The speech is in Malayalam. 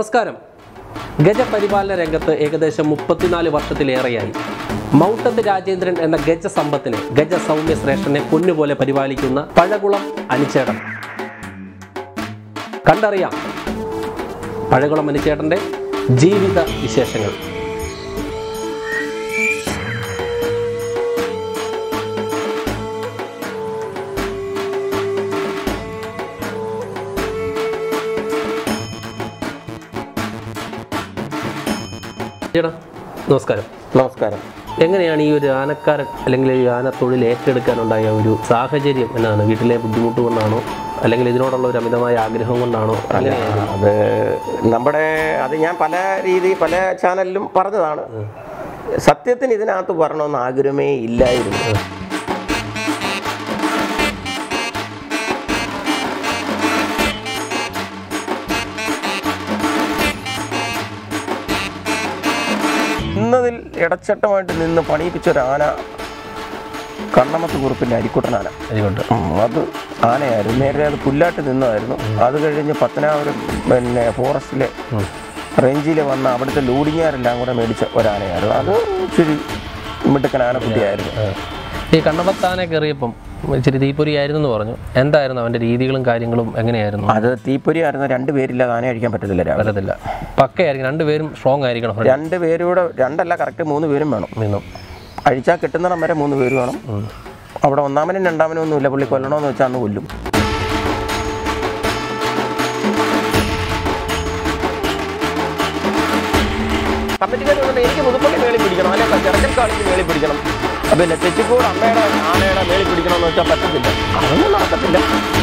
നമസ്കാരം ഗജപരിപാലന രംഗത്ത് ഏകദേശം മുപ്പത്തിനാല് വർഷത്തിലേറെയായി മൗട്ടത്ത് രാജേന്ദ്രൻ എന്ന ഗജ സമ്പത്തിനെ ഗജ സൗമ്യ ശ്രേഷ്ഠനെ പൊന്നുപോലെ പരിപാലിക്കുന്ന പഴകുളം അനിച്ചേട്ടൻ കണ്ടറിയാം പഴകുളം അനിച്ചേട്ടൻ്റെ ജീവിത വിശേഷങ്ങൾ ചേട്ടാ നമസ്കാരം നമസ്കാരം എങ്ങനെയാണ് ഈ ഒരു ആനക്കാരൻ അല്ലെങ്കിൽ ഈ ആന തൊഴിൽ ഏറ്റെടുക്കാനുണ്ടായ ഒരു സാഹചര്യം എന്നാണ് വീട്ടിലെ ബുദ്ധിമുട്ട് കൊണ്ടാണോ അല്ലെങ്കിൽ ഇതിനോടുള്ള ഒരു അമിതമായ ആഗ്രഹം കൊണ്ടാണോ അങ്ങനെയാണ് അത് നമ്മുടെ അത് ഞാൻ പല രീതി പല ചാനലിലും പറഞ്ഞതാണ് സത്യത്തിന് ഇതിനകത്ത് വരണമെന്ന് ആഗ്രഹമേ ഇല്ലായിരുന്നു ഇന്നതിൽ ഇടച്ചട്ടമായിട്ട് നിന്ന് പണിയിപ്പിച്ച ഒരു ആന കണ്ണമത്ത് കുറുപ്പിൻ്റെ അരിക്കുട്ടനാന ആയിക്കോട്ടെ ഉം, അത് ആനയായിരുന്നു നേരെ അത് പുല്ലാട്ട് നിന്നതായിരുന്നു അത് കഴിഞ്ഞ് പത്തനാപുരം പിന്നെ ഫോറസ്റ്റിലെ റേഞ്ചിൽ വന്ന അവിടുത്തെ ലോഡിങ്ങാരെല്ലാം കൂടെ മേടിച്ച ഒരാനയായിരുന്നു അത് ഇച്ചിരി മിടുക്കൻ ആനക്കുട്ടിയായിരുന്നു ഈ കണ്ണപത്താനെ കയറിയപ്പം ഇച്ചിരി തീപ്പൊരി ആയിരുന്നു എന്ന് പറഞ്ഞു എന്തായിരുന്നു അവൻ്റെ രീതികളും കാര്യങ്ങളും എങ്ങനെയായിരുന്നു അത് തീപ്പൊരി ആയിരുന്നു രണ്ട് പേരില്ലാതെ ആന അഴിക്കാൻ പറ്റത്തില്ല രാവിലെ പറ്റത്തില്ല പക്കയായിരിക്കും രണ്ടുപേരും സ്ട്രോങ് ആയിരിക്കണം ഫ്രണ്ട് രണ്ട് പേരൂടെ രണ്ടല്ല കറക്റ്റ് മൂന്ന് പേരും വേണം നിന്നും അഴിച്ചാൽ കിട്ടുന്നിടം വരെ മൂന്ന് പേര് വേണം അവിടെ ഒന്നാമനും രണ്ടാമനും ഒന്നുമില്ല പുള്ളി കൊല്ലണമെന്ന് വെച്ചാൽ അന്ന് കൊല്ലും കമ്മിറ്റിക്കാർ വന്നിട്ട് എനിക്ക് മുതുപ്പള്ളി മേളിൽ പിടിക്കണം അല്ലെങ്കിൽ ചെറുക്കൻ കാളിക്ക് മേളിൽ പിടിക്കണം പിന്നെ തെച്ചിക്കൂട് അമ്മയുടെ ആനയുടെ മേളിൽ പിടിക്കണമെന്ന് വെച്ചാൽ പറ്റത്തില്ല അതൊന്നും നടക്കത്തില്ല